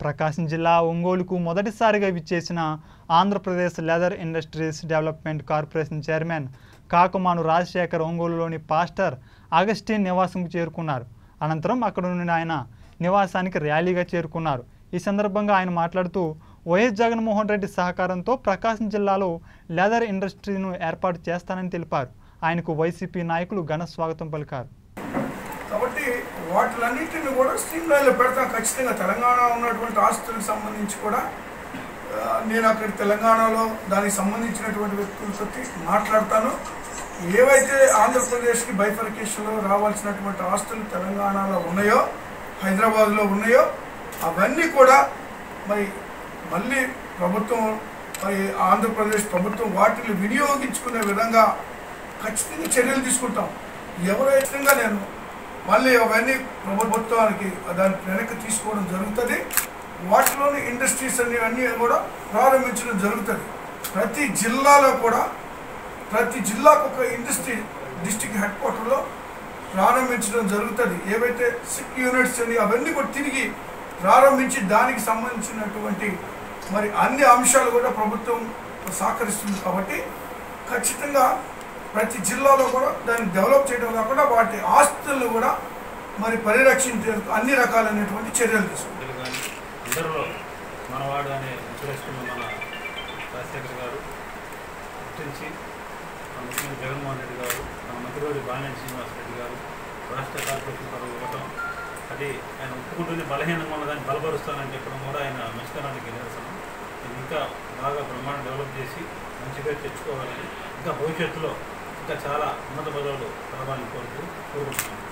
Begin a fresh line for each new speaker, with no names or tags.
ప్రకాశం జిల్లా ఒంగోలుకు మొదటిసారిగా విచ్చేసిన Andhra Pradesh leather industries development corporation chairman Kakumanu Rajasekhar ఒంగోలులోని పాస్టర్ అగస్టిన్ నివాసంకు చేరుకున్నారు అనంతరం అక్కడ నుండి ఆయన నివాసానికి ర్యాలీగా చేరుకున్నారు ఈ సందర్భంగా ఆయన మాట్లాడుతూ వైఎస్ జగన్మోహన్ రెడ్డి సహకారంతో ప్రకాశం జిల్లాలో లెదర్ ఇండస్ట్రీను ఏర్పాటు చేస్తానని తెలిపారు ఆయనకు వైసీపీ నాయకులు ఘన స్వాగతం పలికారు
కాబట్టి వాటిలన్నింటిని కూడా స్ట్రీమ్ లైన్లో పెడతాం ఖచ్చితంగా తెలంగాణ ఉన్నటువంటి ఆస్తులకు సంబంధించి కూడా ఆ, నేను అక్కడ తెలంగాణలో దానికి సంబంధించినటువంటి వ్యక్తులతో మాట్లాడతాను ఏవైతే ఆంధ్రప్రదేశ్కి బైఫర్కేషన్లో రావాల్సినటువంటి ఆస్తులు తెలంగాణలో ఉన్నాయో హైదరాబాద్లో ఉన్నాయో అవన్నీ కూడా మరి మళ్ళీ ప్రభుత్వం మరి ఆంధ్రప్రదేశ్ ప్రభుత్వం వాటిని వినియోగించుకునే విధంగా ఖచ్చితంగా చర్యలు తీసుకుంటాం ఎవరైనా నేను మళ్ళీ అవన్నీ ప్రభుత్వానికి దాన్ని వెనక్కి తీసుకోవడం జరుగుతుంది వాటిలోని ఇండస్ట్రీస్ అన్ని అన్నీ కూడా ప్రారంభించడం జరుగుతుంది ప్రతి జిల్లాలో కూడా ప్రతి జిల్లాకు ఒక ఇండస్ట్రీ డిస్టిక్ హెడ్ క్వార్టర్లో ప్రారంభించడం జరుగుతుంది ఏవైతే సిక్ యూనిట్స్ అని అవన్నీ కూడా తిరిగి ప్రారంభించి దానికి సంబంధించినటువంటి మరి అన్ని అంశాలు కూడా ప్రభుత్వం సహకరిస్తుంది కాబట్టి ఖచ్చితంగా ప్రతి జిల్లాలో కూడా దాన్ని డెవలప్ చేయడం కాకుండా వాటి ఆస్తులను కూడా మరి పరిరక్షించే అన్ని రకాలైనటువంటి చర్యలు తీసుకుంటాం
ప్రజలు కానీ అందరిలో మనవాడు అనే ముద్రేసుకున్న మన రాజశేఖర్ గారు గుర్తించి మన ముఖ్యమంత్రి జగన్మోహన్ రెడ్డి గారు మన మంత్రివారి బాలినేని శ్రీనివాస్ రెడ్డి గారు రాష్ట్ర కార్పొరేషన్ పదవి ఇవ్వటం అది ఆయన ఒప్పుకుంటూనే బలహీనంగా ఉన్నదాన్ని బలపరుస్తానని చెప్పడం కూడా ఆయన మంచితనానికి నిదర్శనం ఇది ఇంకా బాగా బ్రహ్మాండం డెవలప్ చేసి మంచిగా తెచ్చుకోవాలని ఇంకా భవిష్యత్తులో ఇంకా చాలా ఉన్నత పదవులు రావాలని కోరుతూ కోరుకుంటున్నాను